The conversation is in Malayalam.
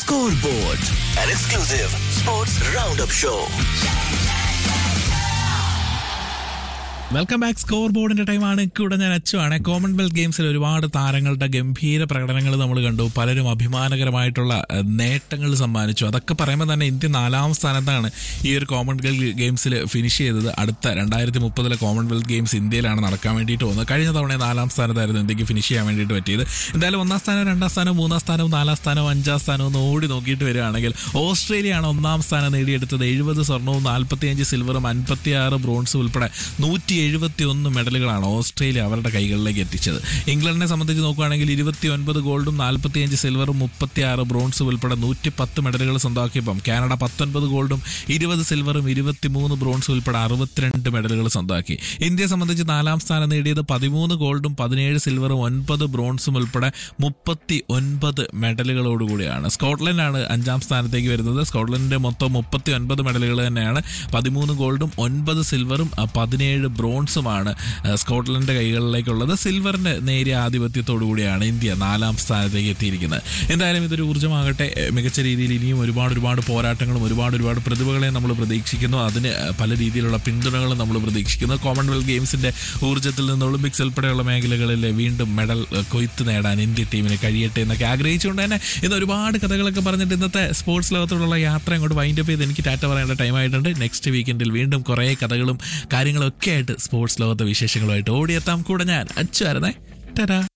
Scoreboard, an exclusive sports roundup show. Welcome back score ബോർഡിന്റെ ടൈമാണ് കൂടെ ഞാൻ അച്ചുവാണ് കോമൺവെൽത്ത് ഗെയിംസിൽ ഒരുപാട് താരങ്ങളുടെ ഗംഭീര പ്രകടനങ്ങൾ നമ്മൾ കണ്ടു പലരും അഭിമാനകരമായിട്ടുള്ള ഏഹ്, നേട്ടങ്ങൾ സമ്മാനിച്ചു അതൊക്കെ പറയുമ്പോൾ തന്നെ ഇന്ത്യ നാലാം സ്ഥാനത്താണ് ഈ ഒരു കോമൺവെൽത്ത് ഗെയിംസിൽ ഫിനിഷ് ചെയ്തത് അടുത്ത രണ്ടായിരത്തി മുപ്പതിലെ കോമൺവെൽത്ത് ഗെയിംസ് ഇന്ത്യയിലാണ് നടക്കാൻ വേണ്ടിയിട്ട് പോകുന്നത് കഴിഞ്ഞ തവണ നാലാം സ്ഥാനത്തായിരുന്നു ഇന്ത്യക്ക് ഫിനിഷ് ചെയ്യാൻ വേണ്ടിയിട്ട് പറ്റിയത് എന്തായാലും ഒന്നാം സ്ഥാനം രണ്ടാം സ്ഥാനം മൂന്നാം സ്ഥാനവും നാലാം സ്ഥാനവും അഞ്ചാം സ്ഥാനവും ഒന്ന് ഓടി നോക്കിയിട്ട് വരികയാണെങ്കിൽ ഓസ്ട്രേലിയയാണ് ഒന്നാം സ്ഥാനം നേടിയെടുത്തത് എഴുപത് സ്വർണവും നാൽപ്പത്തിയഞ്ച് സിൽവറും അൻപത്തിയാറ് ബ്രോൺസും ഉൾപ്പെടെ നൂറ്റി എഴുപത്തി ഒന്ന് മെഡലുകളാണ് ഓസ്ട്രേലിയ അവരുടെ കൈകളിലേക്ക് എത്തിച്ചത് ഇംഗ്ലണ്ടിനെ സംബന്ധിച്ച് നോക്കുകയാണെങ്കിൽ ഇരുപത്തി ഒൻപത് ഗോൾഡും നാൽപ്പത്തിയഞ്ച് സിൽവറും മുപ്പത്തിയാറ് ബ്രോൺസും ഉൾപ്പെടെ നൂറ്റി പത്ത് മെഡലുകൾ സ്വന്തമാക്കിയപ്പം കാനഡ പത്തൊൻപത് ഗോൾഡും ഇരുപത് സിൽവറും ഇരുപത്തിമൂന്ന് ബ്രോൺസും ഉൾപ്പെടെ അറുപത്തിരണ്ട് മെഡലുകൾ സ്വന്തമാക്കി ഇന്ത്യയെ സംബന്ധിച്ച് നാലാം സ്ഥാനം നേടിയത് പതിമൂന്ന് ഗോൾഡും പതിനേഴ് സിൽവറും ഒൻപത് ബ്രോൺസും ഉൾപ്പെടെ മുപ്പത്തി ഒൻപത് മെഡലുകളോടുകൂടിയാണ് സ്കോട്ട്ലൻഡാണ് അഞ്ചാം സ്ഥാനത്തേക്ക് വരുന്നത് സ്കോട്ട്ലൻഡിന്റെ മൊത്തം മുപ്പത്തി ഒൻപത് മെഡലുകൾ തന്നെയാണ് പതിമൂന്ന് ഗോൾഡും ഒൻപത് സിൽവറും ആ, പതിനേഴ് ബ്രോൺസുമാണ് ആ, സ്കോട്ട്ലൻഡിന്റെ കൈകളിലേക്കുള്ളത് സിൽവറിന്റെ നേരിയ ആധിപത്യത്തോടു കൂടിയാണ് ഇന്ത്യ നാലാം സ്ഥാനത്തേക്ക് എത്തിയിരിക്കുന്നത് എന്തായാലും ഇതൊരു ഊർജ്ജമാകട്ടെ എ, മികച്ച രീതിയിൽ ഇനിയും ഒരുപാട് ഒരുപാട് പോരാട്ടങ്ങളും ഒരുപാട് ഒരുപാട് പ്രതിഭകളെ നമ്മൾ പ്രതീക്ഷിക്കുന്നു അതിന് ആ, പല രീതിയിലുള്ള പിന്തുണകളും നമ്മൾ പ്രതീക്ഷിക്കുന്നു കോമൺവെൽത്ത് ഗെയിംസിന്റെ ഊർജ്ജത്തിൽ നിന്ന് ഒളിമ്പിക്സ് ഉൾപ്പെടെയുള്ള മേഖലകളിൽ വീണ്ടും മെഡൽ ആ, കൊയ്ത്ത് നേടാൻ ഇന്ത്യ ടീമിന് കഴിയട്ടെ എന്നൊക്കെ ആഗ്രഹിച്ചുകൊണ്ട് തന്നെ ഇന്ന് ഒരുപാട് കഥകളൊക്കെ പറഞ്ഞിട്ട് ഇന്നത്തെ സ്പോർട്സ് ലോകത്തോടുള്ള യാത്ര അങ്ങോട്ട് വൈൻഡ് അപ്പ് ചെയ്ത് എനിക്ക് ടാറ്റ പറയേണ്ട ടൈം ആയിട്ടുണ്ട് നെക്സ്റ്റ് വീക്കെൻഡിൽ വീണ്ടും കുറേ കഥകളും കാര്യങ്ങളും ഒക്കെ ആയിട്ട് സ്പോർട്സ് ലോകത്തെ വിശേഷങ്ങളുമായിട്ട് ഓടിയെത്താം കൂടെ ഞാൻ അച്ചായിരുന്നേ ടാറ്റാ